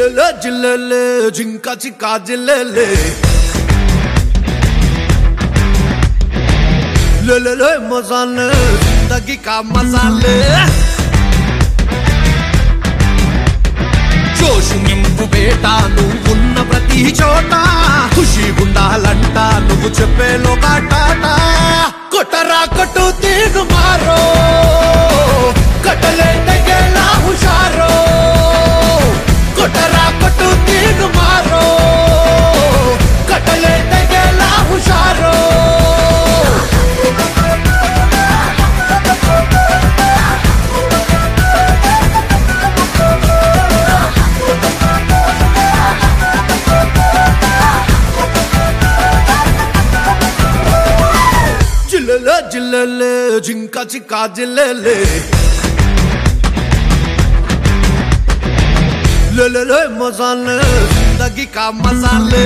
జిల్లెలే జిల్లెలే జింక చిక్క జిల్లెలే లేలే మసాలే జిందగీ కా మసాలే జోషు నింపు బేట నువ్వు ఉన్న ప్రతి చోట ఖుషి ఉండాలంట నువ్వు చెప్పేలో కాటాట కొట్టరా కొట్టు తీరు మారో కట్టలే తెగేలా హుషారో కొట్టరా కొట్టు తీరు మారో కట్టలే తెగేలా హుషారో జిల్లెలే జిల్లెలే జింక చిక్క జిల్లెలే లేలే మసాలే జిందగీ కా మసాలే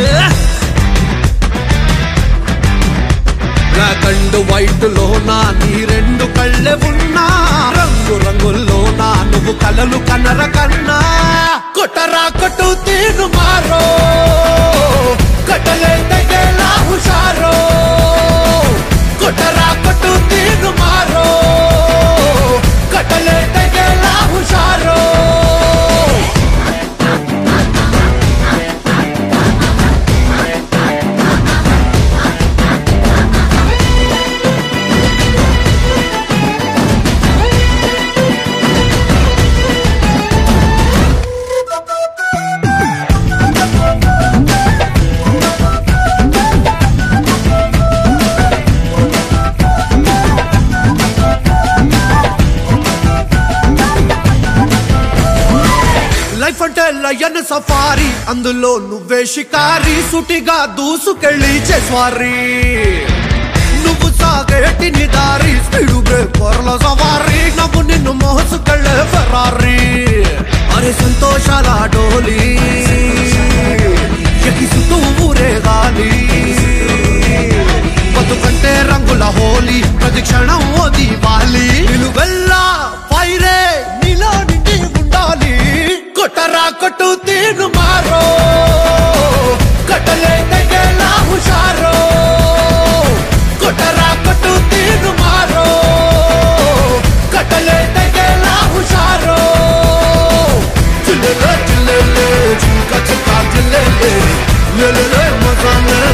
బ్లాక్ అండ్ వైట్ లోనా నీ రెండు కళ్ళే ఉన్నా రంగు రంగుల్లోనా నువ్వు కలలు కనర కన్నా కొట్టరా కొట్టు తీరు మారో కట్టలే తెగేలా హుషారో కొట్టరా కొట్టు తీరు మారో కట్టలే తెగేలా హుషారో లైఫ్ అంటే లయన్ సఫారీ అందులో నువ్వే షికారి సుటిగా దూసుకెళ్ళి చేస్వారీ నువ్వు సాగేటి నిదారి స్పీడు బ్రేకర్ల సవారీ నవ్వు నిన్ను మోసుకెళ్ళే ఫెరారీ అరే సంతోషాల డోలి ఎగిసుతూ ఊరేగాలి బతుకంటే రంగుల హోలీ ప్రతి క్షణం ఓ దీవాలి నిలువెల్లా ఫైరే నీలో నిండి ఉండాలి కొట్టరా కొట్టు తీరు మారో కట్టలే తెగేలా హుషారో కొట్టరా కొట్టు తీరు మారో కట్టలే తెగేలా హుషారో చిల్లెలే చిల్లెలే చుక్క చుక్క చిల్లెలే లెలెలే మసాలే